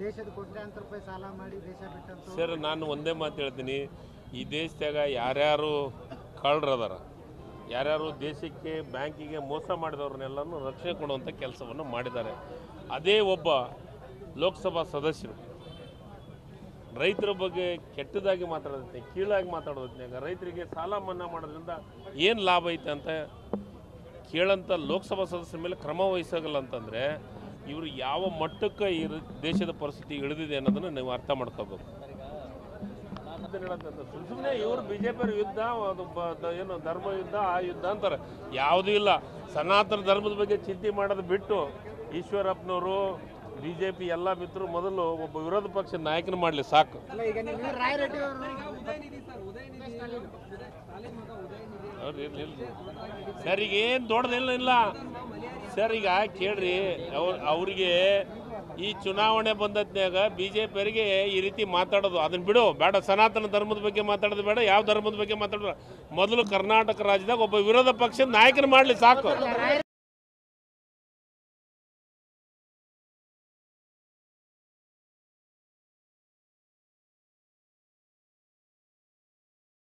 ದೇಶದ ಕೋಟ್ಯಾಂತರ ರೂಪಾಯಿ ಸಾಲ ಮಾಡಿ ದೇಶ ಬಿಟ್ಟಂತ ಸರ್ ನಾನು ಒಂದೇ ಮಾತು ಹೇಳ್ತೀನಿ ಈ ದೇಶದಾಗ ಯಾರ್ಯಾರು ಕಳ್ಳರದಾರ ಯಾರ್ಯಾರು ದೇಶಕ್ಕೆ ಬ್ಯಾಂಕಿಗೆ ಮೋಸ ಮಾಡಿದವ್ರನ್ನೆಲ್ಲನೂ ರಕ್ಷಣೆ ಕೊಡುವಂಥ ಕೆಲಸವನ್ನು ಮಾಡಿದ್ದಾರೆ ಅದೇ ಒಬ್ಬ ಲೋಕಸಭಾ ಸದಸ್ಯರು ರೈತರ ಬಗ್ಗೆ ಕೆಟ್ಟದಾಗಿ ಮಾತಾಡೋದಕ್ಕೆ ಕೀಳಾಗಿ ಮಾತಾಡೋದಕ್ಕೆ ರೈತರಿಗೆ ಸಾಲ ಮನ್ನಾ ಮಾಡೋದ್ರಿಂದ ಏನು ಲಾಭ ಐತೆ ಅಂತ ಕೇಳಂತ ಲೋಕಸಭಾ ಸದಸ್ಯರ ಮೇಲೆ ಕ್ರಮ ವಹಿಸೋಗಲ್ಲ ಅಂತಂದರೆ ಇವರು ಯಾವ ಮಟ್ಟಕ್ಕೆ ಈ ರ- ದೇಶದ ಪರಿಸ್ಥಿತಿ ಇಳಿದಿದೆ ಅನ್ನೋದನ್ನು ನೀವು ಅರ್ಥ ಮಾಡ್ಕೋಬೇಕು ಸುಮ್ಮನೆ ಇವರು ಬಿ ಜೆ ಪಿ ಯುದ್ಧ ಅದು ಬ- ದ- ಏನು ಧರ್ಮ ಯುದ್ಧ ಆ ಯುದ್ಧ ಅಂತಾರೆ ಯಾವುದೂ ಇಲ್ಲ ಸನಾತನ ಧರ್ಮದ ಬಗ್ಗೆ ಚಿಂತೆ ಮಾಡೋದು ಬಿಟ್ಟು ಈಶ್ವರಪ್ಪನವರು ಬಿ ಜೆ ಪಿ ಎಲ್ಲ ಮಿತ್ರರು ಮೊದಲು ಒಬ್ಬ ವಿರೋಧ ಪಕ್ಷ ನಾಯಕನ ಮಾಡಲಿ ಸಾಕು ಅಲ್ಲ ಈಗ ನೀವು ರಾಯರೆಡ್ಡಿ ಅವರು ಅವ್ರು ಇರ್ಲಿ ಇರ್ಲಿ. ಸರ್ ಈಗ ಏನು ದೊಡ್ಡದೇನು ಇಲ್ಲ ಸರ್ ಈಗ ಕೇಳ್ರಿ ಅವ್ರ ಅವರಿಗೆ ಈ ಚುನಾವಣೆ ಬಂದತ್ನ್ಯಾಗ ಬಿ ಜೆ ಪಿಯವರಿಗೆ ಈ ರೀತಿ ಮಾತಾಡೋದು ಅದನ್ನ ಬಿಡು ಬೇಡ ಸನಾತನ ಧರ್ಮದ ಬಗ್ಗೆ ಮಾತಾಡೋದು ಬೇಡ ಯಾವ ಧರ್ಮದ ಬಗ್ಗೆ ಮಾತಾಡೋದು ಮೊದಲು ಕರ್ನಾಟಕ ರಾಜ್ಯದಾಗ ಒಬ್ಬ ವಿರೋಧ ಪಕ್ಷದ ನಾಯಕನ ಮಾಡಲಿ ಸಾಕು